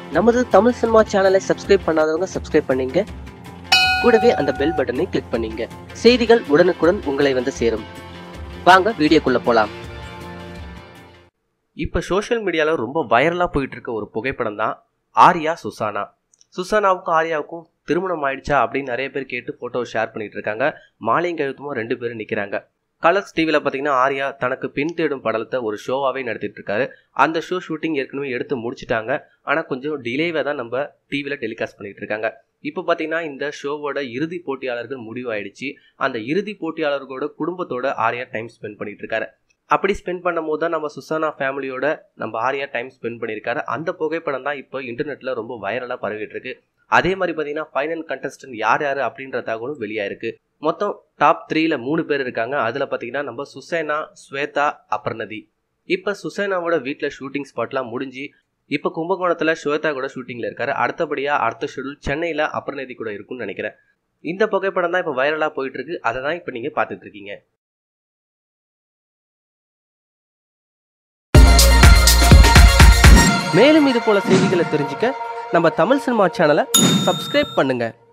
நமது தமிழ் சினிமா சேனலை சப்ஸ்கிரைப் பண்ணாதவங்க சப்ஸ்கிரைப் பண்ணீங்க கூடவே அந்த பெல் பட்டனை கிளிக் பண்ணீங்க செய்திகள் உடனுக்குடன் உங்களை வந்து சேரும் வாங்க வீடியோக்குள்ள போலாம் இப்போ சோஷியல் மீடியாவில் ரொம்ப வைரலாக போயிட்டு இருக்க ஒரு புகைப்படம் தான் ஆர்யா சுசானா சுசானாவுக்கும் ஆர்யாவுக்கும் திருமணம் ஆயிடுச்சா அப்படின்னு நிறைய பேர் கேட்டு ஃபோட்டோ ஷேர் பண்ணிட்டு இருக்காங்க மாலையும் கழுத்துமா ரெண்டு பேரும் நிற்கிறாங்க கலர்ஸ் டிவியில் பார்த்தீங்கன்னா ஆர்யா தனக்கு பின் தேடும் படலத்தை ஒரு ஷோவாகவே நடத்திட்டு இருக்காரு அந்த ஷோ ஷூட்டிங் ஏற்கனவே எடுத்து முடிச்சிட்டாங்க ஆனால் கொஞ்சம் டிலேவாக தான் நம்ம டிவியில் டெலிகாஸ்ட் பண்ணிட்டு இருக்காங்க இப்போ பார்த்தீங்கன்னா இந்த ஷோவோட இறுதி போட்டியாளர்கள் முடிவாயிடுச்சு அந்த இறுதி போட்டியாளர்களோட குடும்பத்தோட ஆர்யா டைம் ஸ்பெண்ட் பண்ணிட்டு இருக்காரு அப்படி ஸ்பெண்ட் பண்ணும்போது தான் நம்ம சுசானா ஃபேமிலியோட நம்ம ஆர்யா டைம் ஸ்பெண்ட் பண்ணியிருக்காரு அந்த புகைப்படம் தான் இப்போ இன்டர்நெட்டில் ரொம்ப வைரலாக பரவிட்டு இருக்கு அதே மாதிரி பார்த்தீங்கன்னா ஃபைனல் கண்டஸ்டன்ட் யார் யார் அப்படின்ற தகவலும் வெளியாயிருக்கு மொத்தம் டாப் த்ரீல மூணு பேர் இருக்காங்க அதில் பார்த்தீங்கன்னா நம்ம சுசேனா ஸ்வேதா அபர்ணதி இப்போ சுசேனாவோட வீட்டில் ஷூட்டிங் ஸ்பாட்லாம் முடிஞ்சு இப்போ கும்பகோணத்தில் ஸ்வேதா கூட ஷூட்டிங்கில் இருக்காரு அடுத்தபடியாக அடுத்த ஷெடியூல் சென்னையில் அபர்ணதி கூட இருக்கும்னு நினைக்கிறேன் இந்த புகைப்படம் தான் இப்போ வைரலாக போயிட்டு இருக்கு அதை தான் இப்போ நீங்கள் பார்த்துட்டு இருக்கீங்க மேலும் இது போல செய்திகளை தெரிஞ்சுக்க நம்ம தமிழ் சினிமா சேனலை சப்ஸ்கிரைப் பண்ணுங்க